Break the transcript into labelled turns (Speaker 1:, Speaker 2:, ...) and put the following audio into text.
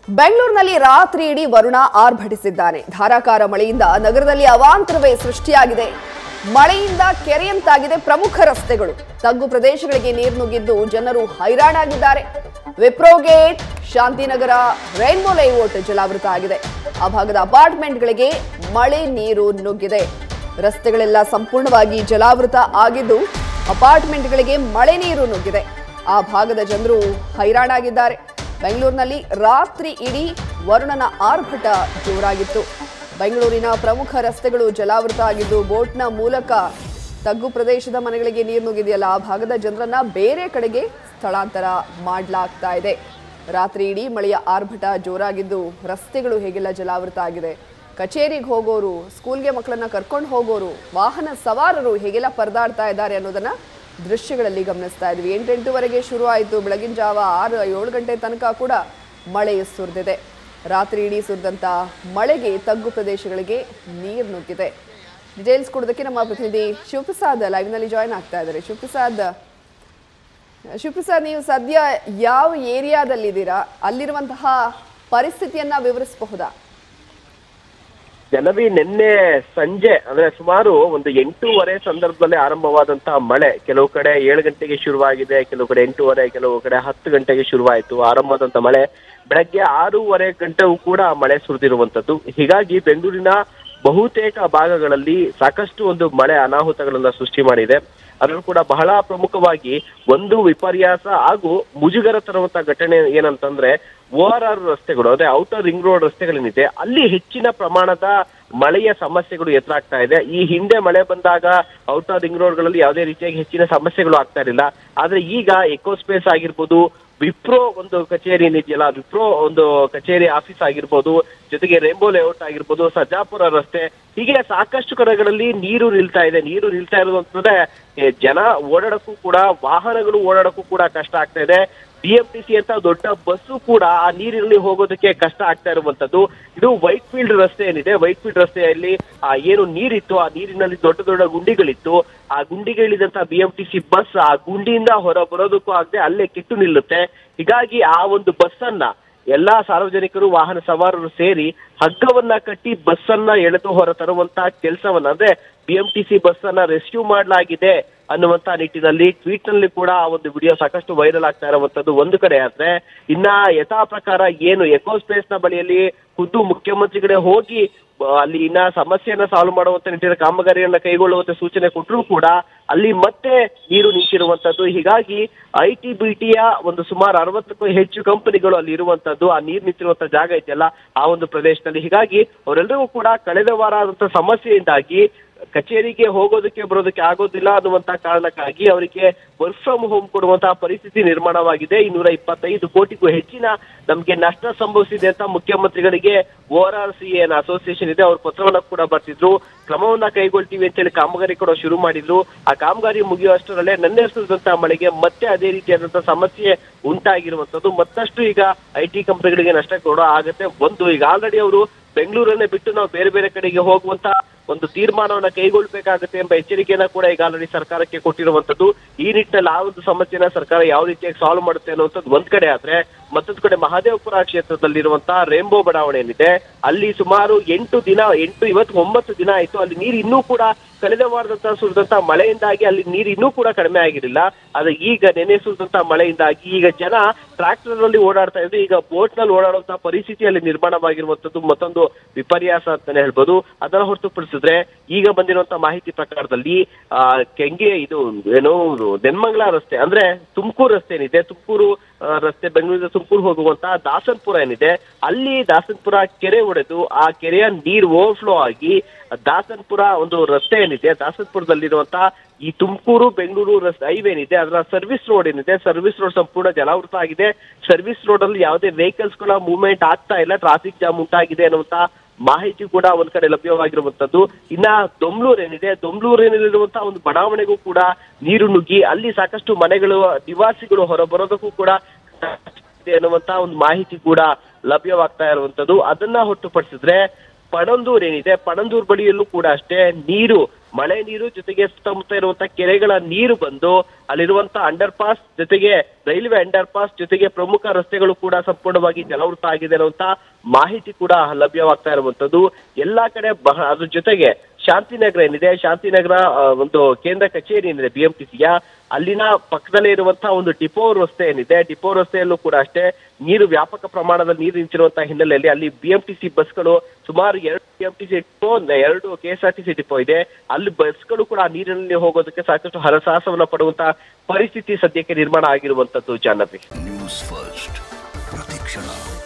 Speaker 1: ಬೆಂಗಳೂರಿನಲ್ಲಿ ರಾತ್ರಿ ಇಡೀ ವರುಣ ಆರ್ಭಟಿಸಿದ್ದಾನೆ ಧಾರಾಕಾರ ಮಳೆಯಿಂದ ನಗರದಲ್ಲಿ ಅವಾಂತರವೇ ಸೃಷ್ಟಿಯಾಗಿದೆ ಮಳೆಯಿಂದ ಕೆರೆಯಂತಾಗಿದೆ ಪ್ರಮುಖ ರಸ್ತೆಗಳು ತಗ್ಗು ಪ್ರದೇಶಗಳಿಗೆ ನೀರು ನುಗ್ಗಿದ್ದು ಜನರು ಹೈರಾಣಾಗಿದ್ದಾರೆ Wipro gate Shantinagar rainbow layout ಜಲಾವೃತ ಆಗಿದೆ ಆ ಭಾಗದ ಅಪಾರ್ಟ್ಮೆಂಟ್ಗಳಿಗೆ ಮಳೆ ನೀರು ನುಗ್ಗಿದೆ ರಸ್ತೆಗಳೆಲ್ಲ ಸಂಪೂರ್ಣವಾಗಿ ಜಲಾವೃತ ಆಗಿದ್ದು ಅಪಾರ್ಟ್ಮೆಂಟ್ಗಳಿಗೆ ಮಳೆ ನೀರು ನುಗ್ಗಿದೆ ಆ ಭಾಗದ ಜನರು ಹೈರಾಣಾಗಿದ್ದಾರೆ ಬೆಂಗಳೂರಿನಲ್ಲಿ ರಾತ್ರಿ ಇಡೀ ವರುಣನ ಆರ್ಭಟ ಜೋರಾಗಿತ್ತು ಬೆಂಗಳೂರಿನ ಪ್ರಮುಖ ರಸ್ತೆಗಳು ಜಲಾವೃತ ಆಗಿದ್ದು ಬೋಟ್ನ ಮೂಲಕ ತಗ್ಗು ಪ್ರದೇಶದ ಮನೆಗಳಿಗೆ ನೀರು ನುಗ್ಗಿದೆಯಲ್ಲ ಆ ಭಾಗದ ಜನರನ್ನ ಬೇರೆ ಕಡೆಗೆ ಸ್ಥಳಾಂತರ ಮಾಡಲಾಗ್ತಾ ಇದೆ ರಾತ್ರಿ ಇಡೀ ಮಳೆಯ ಆರ್ಭಟ ಜೋರಾಗಿದ್ದು ರಸ್ತೆಗಳು ಹೇಗೆಲ್ಲ ಜಲಾವೃತ ಆಗಿದೆ ಕಚೇರಿಗೆ ಹೋಗೋರು ಸ್ಕೂಲ್ಗೆ ಮಕ್ಕಳನ್ನ ಕರ್ಕೊಂಡು ಹೋಗೋರು ವಾಹನ ಸವಾರರು ಹೇಗೆಲ್ಲ ಪರದಾಡ್ತಾ ಇದ್ದಾರೆ ಅನ್ನೋದನ್ನ ದೃಶ್ಯಗಳಲ್ಲಿ ಗಮನಿಸ್ತಾ ಇದ್ವಿ ಎಂಟೆಂಟುವರೆಗೆ ಶುರು ಆಯಿತು ಬೆಳಗಿನ ಜಾವ ಆರು ಏಳು ಗಂಟೆ ತನಕ ಕೂಡ ಮಳೆ ಸುರಿದಿದೆ ರಾತ್ರಿ ಇಡೀ ಸುರಿದಂಥ ಮಳೆಗೆ ತಗ್ಗು ಪ್ರದೇಶಗಳಿಗೆ ನೀರು ನುಗ್ಗಿದೆ ಡೀಟೇಲ್ಸ್ ಕೊಡೋದಕ್ಕೆ ನಮ್ಮ ಪ್ರತಿನಿಧಿ ಶಿವಪ್ರಸಾದ್ ಲೈವ್ನಲ್ಲಿ ಜಾಯ್ನ್ ಆಗ್ತಾ ಇದ್ದಾರೆ ಶಿವಪ್ರಸಾದ್ ಶಿವಪ್ರಸಾದ್ ನೀವು ಸದ್ಯ ಯಾವ ಏರಿಯಾದಲ್ಲಿದ್ದೀರಾ ಅಲ್ಲಿರುವಂತಹ ಪರಿಸ್ಥಿತಿಯನ್ನ ವಿವರಿಸಬಹುದಾ
Speaker 2: ಜನವಿ ನಿನ್ನೆ ಸಂಜೆ ಅಂದ್ರೆ ಸುಮಾರು ಒಂದು ಎಂಟೂವರೆ ಸಂದರ್ಭದಲ್ಲಿ ಆರಂಭವಾದಂತಹ ಮಳೆ ಕೆಲವು ಕಡೆ ಏಳು ಗಂಟೆಗೆ ಶುರುವಾಗಿದೆ ಕೆಲವು ಕಡೆ ಎಂಟೂವರೆ ಕೆಲವು ಕಡೆ ಹತ್ತು ಗಂಟೆಗೆ ಶುರುವಾಯಿತು ಆರಂಭವಾದಂತ ಮಳೆ ಬೆಳಗ್ಗೆ ಆರೂವರೆ ಗಂಟೆಗೂ ಕೂಡ ಮಳೆ ಸುರಿದಿರುವಂತದ್ದು ಹೀಗಾಗಿ ಬೆಂಗಳೂರಿನ ಬಹುತೇಕ ಭಾಗಗಳಲ್ಲಿ ಸಾಕಷ್ಟು ಒಂದು ಮಳೆ ಅನಾಹುತಗಳನ್ನ ಸೃಷ್ಟಿ ಮಾಡಿದೆ ಅದರಲ್ಲೂ ಕೂಡ ಬಹಳ ಪ್ರಮುಖವಾಗಿ ಒಂದು ವಿಪರ್ಯಾಸ ಹಾಗೂ ಮುಜುಗರ ತರುವಂತ ಘಟನೆ ಏನಂತಂದ್ರೆ ಓ ಆರ್ ಆರ್ ರಸ್ತೆಗಳು ಅದೇ ಔಟರ್ ರಿಂಗ್ ರೋಡ್ ರಸ್ತೆಗಳೇನಿದೆ ಅಲ್ಲಿ ಹೆಚ್ಚಿನ ಪ್ರಮಾಣದ ಮಳೆಯ ಸಮಸ್ಯೆಗಳು ಎದುರಾಗ್ತಾ ಇದೆ ಈ ಹಿಂದೆ ಮಳೆ ಬಂದಾಗ ಔಟರ್ ರಿಂಗ್ ರೋಡ್ಗಳಲ್ಲಿ ಯಾವುದೇ ರೀತಿಯಾಗಿ ಹೆಚ್ಚಿನ ಸಮಸ್ಯೆಗಳು ಆಗ್ತಾ ಇರಲಿಲ್ಲ ಆದ್ರೆ ಈಗ ಎಕೋ ಸ್ಪೇಸ್ ಆಗಿರ್ಬೋದು ವಿಪ್ರೋ ಒಂದು ಕಚೇರಿ ಏನಿದೆಯಲ್ಲ ವಿಪ್ರೋ ಒಂದು ಕಚೇರಿ ಆಫೀಸ್ ಆಗಿರ್ಬೋದು ಜೊತೆಗೆ ರೇಂಬೋ ಲೇಔಟ್ ಆಗಿರ್ಬೋದು ಸರ್ಜಾಪುರ ರಸ್ತೆ ಹೀಗೆ ಸಾಕಷ್ಟು ಕಡೆಗಳಲ್ಲಿ ನೀರು ನಿಲ್ತಾ ಇದೆ ನೀರು ನಿಲ್ತಾ ಇರೋದು ಅಂತಂದ್ರೆ ಏ, ಜನ ಓಡಾಡಕ್ಕೂ ಕೂಡ ವಾಹನಗಳು ಓಡಾಡಕ್ಕೂ ಕೂಡ ಕಷ್ಟ ಆಗ್ತಾ ಇದೆ ಬಿಎಂಟಿಸಿ ಅಂತ ದೊಡ್ಡ ಬಸ್ಸು ಕೂಡ ಆ ನೀರಿನಲ್ಲಿ ಹೋಗೋದಕ್ಕೆ ಕಷ್ಟ ಆಗ್ತಾ ಇರುವಂತದ್ದು ಇದು ವೈಟ್ ಫೀಲ್ಡ್ ರಸ್ತೆ ಏನಿದೆ ವೈಟ್ ಫೀಲ್ಡ್ ರಸ್ತೆಯಲ್ಲಿ ಆ ಏನು ನೀರಿತ್ತು ಆ ನೀರಿನಲ್ಲಿ ದೊಡ್ಡ ದೊಡ್ಡ ಗುಂಡಿಗಳಿತ್ತು ಆ ಗುಂಡಿಗೆ ಇಳಿದಂತ ಬಿಎಂಟಿಸಿ ಬಸ್ ಆ ಗುಂಡಿಯಿಂದ ಹೊರ ಬರೋದಕ್ಕೂ ಆಗದೆ ಅಲ್ಲೇ ಕೆಟ್ಟು ನಿಲ್ಲುತ್ತೆ ಹೀಗಾಗಿ ಆ ಒಂದು ಬಸ್ ಅನ್ನ ಎಲ್ಲಾ ಸಾರ್ವಜನಿಕರು ವಾಹನ ಸವಾರರು ಸೇರಿ ಹಗ್ಗವನ್ನ ಕಟ್ಟಿ ಬಸ್ ಅನ್ನ ಎಳೆದು ಹೊರ ತರುವಂತ ಕೆಲಸವನ್ನ ಅಂದ್ರೆ ಬಿಎಂಟಿಸಿ ಬಸ್ ಅನ್ನ ರೆಸ್ಕ್ಯೂ ಮಾಡಲಾಗಿದೆ ಅನ್ನುವಂತ ನಿಟ್ಟಿನಲ್ಲಿ ಟ್ವೀಟ್ ನಲ್ಲಿ ಕೂಡ ಆ ಒಂದು ವಿಡಿಯೋ ಸಾಕಷ್ಟು ವೈರಲ್ ಆಗ್ತಾ ಇರುವಂತದ್ದು ಒಂದು ಕಡೆ ಆದ್ರೆ ಇನ್ನ ಯಥಾ ಪ್ರಕಾರ ಏನು ಎಕೋ ಸ್ಪೇಸ್ ನ ಬಳಿಯಲ್ಲಿ ಖುದ್ದು ಮುಖ್ಯಮಂತ್ರಿಗಳೇ ಹೋಗಿ ಆ, ಅಲ್ಲಿ ಇನ್ನ ಸಮಸ್ಯೆಯನ್ನ ಸಾಲ್ವ್ ಮಾಡುವಂತ ನಿಟ್ಟಿನ ಕಾಮಗಾರಿಯನ್ನ ಕೈಗೊಳ್ಳುವಂತ ಸೂಚನೆ ಕೊಟ್ಟರು ಕೂಡ ಅಲ್ಲಿ ಮತ್ತೆ ನೀರು ನಿಂತಿರುವಂತದ್ದು ಹೀಗಾಗಿ ಐ ಟಿ ಬಿ ಟಿಯ ಒಂದು ಸುಮಾರು ಅರವತ್ತಕ್ಕೂ ಹೆಚ್ಚು ಕಂಪನಿಗಳು ಅಲ್ಲಿ ಇರುವಂತದ್ದು ಆ ನೀರು ನಿಂತಿರುವಂತ ಜಾಗ ಇದೆಯಲ್ಲ ಆ ಒಂದು ಪ್ರದೇಶದಲ್ಲಿ ಹೀಗಾಗಿ ಅವರೆಲ್ಲರಿಗೂ ಕೂಡ ಕಳೆದ ವಾರ ಆದಂತ ಸಮಸ್ಯೆಯಿಂದಾಗಿ ಕಚೇರಿಗೆ ಹೋಗೋದಕ್ಕೆ ಬರೋದಕ್ಕೆ ಆಗೋದಿಲ್ಲ ಅನ್ನುವಂತ ಕಾರಣಕ್ಕಾಗಿ ಅವರಿಗೆ ವರ್ಕ್ ಫ್ರಮ್ ಹೋಮ್ ಕೊಡುವಂತಹ ಪರಿಸ್ಥಿತಿ ನಿರ್ಮಾಣವಾಗಿದೆ ಇನ್ನೂರ ಇಪ್ಪತ್ತೈದು ಕೋಟಿಗೂ ಹೆಚ್ಚಿನ ನಮಗೆ ನಷ್ಟ ಸಂಭವಿಸಿದೆ ಅಂತ ಮುಖ್ಯಮಂತ್ರಿಗಳಿಗೆ ಓ ಆರ್ ಆರ್ ಸಿ ಏನ್ ಅಸೋಸಿಯೇಷನ್ ಇದೆ ಅವ್ರ ಪತ್ರವನ್ನ ಕೂಡ ಬರ್ತಿದ್ರು ಕ್ರಮವನ್ನ ಕೈಗೊಳ್ತೀವಿ ಅಂತೇಳಿ ಕಾಮಗಾರಿ ಕೂಡ ಶುರು ಮಾಡಿದ್ರು ಆ ಕಾಮಗಾರಿ ಮುಗಿಯುವಷ್ಟರಲ್ಲೇ ನನ್ನ ಸುರಿದಂತಹ ಮಳೆಗೆ ಮತ್ತೆ ಅದೇ ರೀತಿಯಾದಂತಹ ಸಮಸ್ಯೆ ಉಂಟಾಗಿರುವಂತದ್ದು ಮತ್ತಷ್ಟು ಈಗ ಐ ಟಿ ಕಂಪನಿಗಳಿಗೆ ನಷ್ಟ ಕೂಡ ಆಗುತ್ತೆ ಒಂದು ಈಗ ಆಲ್ರೆಡಿ ಅವರು ಬೆಂಗಳೂರನ್ನೇ ಬಿಟ್ಟು ನಾವು ಬೇರೆ ಬೇರೆ ಕಡೆಗೆ ಹೋಗುವಂತ ಒಂದು ತೀರ್ಮಾನವನ್ನ ಕೈಗೊಳ್ಳಬೇಕಾಗುತ್ತೆ ಎಂಬ ಎಚ್ಚರಿಕೆಯನ್ನ ಕೂಡ ಈಗ ಆಲ್ರೆಡಿ ಸರ್ಕಾರಕ್ಕೆ ಕೊಟ್ಟಿರುವಂತದ್ದು ಈ ನಿಟ್ಟಿನಲ್ಲಿ ಆ ಒಂದು ಸಮಸ್ಯೆನ ಸರ್ಕಾರ ಯಾವ ರೀತಿಯಾಗಿ ಸಾಲ್ವ್ ಮಾಡುತ್ತೆ ಅನ್ನುವಂಥದ್ದು ಒಂದ್ ಕಡೆ ಆದ್ರೆ ಮತ್ತೊಂದು ಕಡೆ ಮಹದೇವಪುರ ಕ್ಷೇತ್ರದಲ್ಲಿರುವಂತಹ ರೇಂಬೋ ಬಡಾವಣೆ ಏನಿದೆ ಅಲ್ಲಿ ಸುಮಾರು ಎಂಟು ದಿನ ಎಂಟು ಇವತ್ತು ಒಂಬತ್ತು ದಿನ ಆಯ್ತು ಅಲ್ಲಿ ನೀರು ಇನ್ನೂ ಕೂಡ ಕಳೆದ ವಾರದಂತ ಸುರಿದಂತ ಮಳೆಯಿಂದಾಗಿ ಅಲ್ಲಿ ನೀರು ಇನ್ನೂ ಕೂಡ ಕಡಿಮೆ ಆಗಿರಲಿಲ್ಲ ಆದ್ರೆ ಈಗ ನೆನೆ ಸುರಿದಂತ ಮಳೆಯಿಂದಾಗಿ ಈಗ ಜನ ಟ್ರಾಕ್ಟರ್ ನಲ್ಲಿ ಓಡಾಡ್ತಾ ಇದ್ರು ಈಗ ಬೋಟ್ ನಲ್ಲಿ ಓಡಾಡುವಂತಹ ಪರಿಸ್ಥಿತಿ ಅಲ್ಲಿ ನಿರ್ಮಾಣವಾಗಿರುವಂತದ್ದು ಮತ್ತೊಂದು ವಿಪರ್ಯಾಸ ಅಂತಾನೆ ಹೇಳ್ಬೋದು ಅದನ್ನ ಹೊರತುಪಡಿಸಿದ್ರೆ ಈಗ ಬಂದಿರುವಂತ ಮಾಹಿತಿ ಪ್ರಕಾರದಲ್ಲಿ ಆ ಕೆಂಗೆ ಇದು ಏನು ನೆನ್ಮಂಗ್ಲ ರಸ್ತೆ ಅಂದ್ರೆ ತುಮಕೂರು ರಸ್ತೆ ಏನಿದೆ ತುಮಕೂರು ಆ, ರಸ್ತೆ ಬೆಂಗಳೂರಿಂದ ತುಮಕೂರು ಹೋಗುವಂತ ದಾಸನ್ಪುರ ಏನಿದೆ ಅಲ್ಲಿ ದಾಸನ್ಪುರ ಕೆರೆ ಒಡೆದು ಆ ಕೆರೆಯ ನೀರು ಓವರ್ಫ್ಲೋ ಆಗಿ ದಾಸನ್ಪುರ ಒಂದು ರಸ್ತೆ ಏನಿದೆ ದಾಸನ್ಪುರದಲ್ಲಿರುವಂತ ಈ ತುಮಕೂರು ಬೆಂಗಳೂರು ರಸ್ತೆ ಹೈವೇ ಏನಿದೆ ಅದರ ಸರ್ವಿಸ್ ರೋಡ್ ಏನಿದೆ ಸರ್ವಿಸ್ ರೋಡ್ ಸಂಪೂರ್ಣ ಜಲಾವೃತ ಆಗಿದೆ ಸರ್ವಿಸ್ ರೋಡ್ ಅಲ್ಲಿ ಯಾವುದೇ ವೆಹಿಕಲ್ಸ್ ಗಳ ಮೂವ್ಮೆಂಟ್ ಆಗ್ತಾ ಇಲ್ಲ ಟ್ರಾಫಿಕ್ ಜಾಮ್ ಉಂಟಾಗಿದೆ ಅನ್ನುವಂತ ಮಾಹಿತಿ ಕೂಡ ಒಂದ್ ಕಡೆ ಲಭ್ಯವಾಗಿರುವಂತದ್ದು ಇನ್ನ ದೊಮ್ಲೂರ್ ಏನಿದೆ ದೊಮ್ಲೂರಿನಲ್ಲಿರುವಂತಹ ಒಂದು ಬಡಾವಣೆಗೂ ಕೂಡ ನೀರು ನುಗ್ಗಿ ಅಲ್ಲಿ ಸಾಕಷ್ಟು ಮನೆಗಳು ನಿವಾಸಿಗಳು ಹೊರಬರೋದಕ್ಕೂ ಕೂಡ ಇದೆ ಅನ್ನುವಂತ ಒಂದು ಮಾಹಿತಿ ಕೂಡ ಲಭ್ಯವಾಗ್ತಾ ಇರುವಂತದ್ದು ಅದನ್ನ ಹೊರತುಪಡಿಸಿದ್ರೆ ಪಣಂದೂರ್ ಏನಿದೆ ಪಣಂದೂರ್ ಬಳಿಯಲ್ಲೂ ಕೂಡ ಅಷ್ಟೇ ನೀರು ಮಳೆ ನೀರು ಜೊತೆಗೆ ಸುತ್ತಮುತ್ತ ಇರುವಂತಹ ಕೆರೆಗಳ ನೀರು ಬಂದು ಅಲ್ಲಿರುವಂತಹ ಅಂಡರ್ ಪಾಸ್ ಜೊತೆಗೆ ರೈಲ್ವೆ ಅಂಡರ್ ಪಾಸ್ ಜೊತೆಗೆ ಪ್ರಮುಖ ರಸ್ತೆಗಳು ಕೂಡ ಸಂಪೂರ್ಣವಾಗಿ ಜಲವೃತ ಆಗಿದೆ ಅನ್ನುವಂತ ಮಾಹಿತಿ ಕೂಡ ಲಭ್ಯವಾಗ್ತಾ ಇರುವಂತದ್ದು ಎಲ್ಲಾ ಕಡೆ ಬಹ ಅದ್ರ ಜೊತೆಗೆ ಶಾಂತಿನಗರ ಏನಿದೆ ಶಾಂತಿನಗರ ಆ, ಒಂದು ಕೇಂದ್ರ ಕಚೇರಿ ಏನಿದೆ ಬಿಎಂಟಿಸಿಯ ಅಲ್ಲಿನ ಪಕ್ಕದಲ್ಲೇ ಇರುವಂತಹ ಒಂದು ಡಿಪೋ ರಸ್ತೆ ಏನಿದೆ ಡಿಪೋ ರಸ್ತೆಯಲ್ಲೂ ಕೂಡ ಅಷ್ಟೇ ನೀರು ವ್ಯಾಪಕ ಪ್ರಮಾಣದಲ್ಲಿ ನೀರು ನಿಂತಿರುವಂತಹ ಹಿನ್ನೆಲೆಯಲ್ಲಿ ಅಲ್ಲಿ ಬಿಎಂಟಿಸಿ ಬಸ್ಗಳು ಸುಮಾರು ಎರಡು ಬಿಎಂಟಿಸಿ ಡಿಪೋ ಎರಡು ಕೆಎಸ್ಆರ್ಟಿಸಿ ಡಿಪೋ ಇದೆ ಅಲ್ಲಿ ಬಸ್ಗಳು ಕೂಡ ಆ ನೀರಿನಲ್ಲಿ ಹೋಗೋದಕ್ಕೆ ಸಾಕಷ್ಟು ಹರಸಾಹಸವನ್ನ ಪಡುವಂತಹ ಪರಿಸ್ಥಿತಿ ಸದ್ಯಕ್ಕೆ ನಿರ್ಮಾಣ ಆಗಿರುವಂತದ್ದು ಜಾಹ್ನವಿ
Speaker 3: ನ್ಯೂಸ್ ಫಸ್ಟ್ ಪ್ರತಿಕ್ಷಣ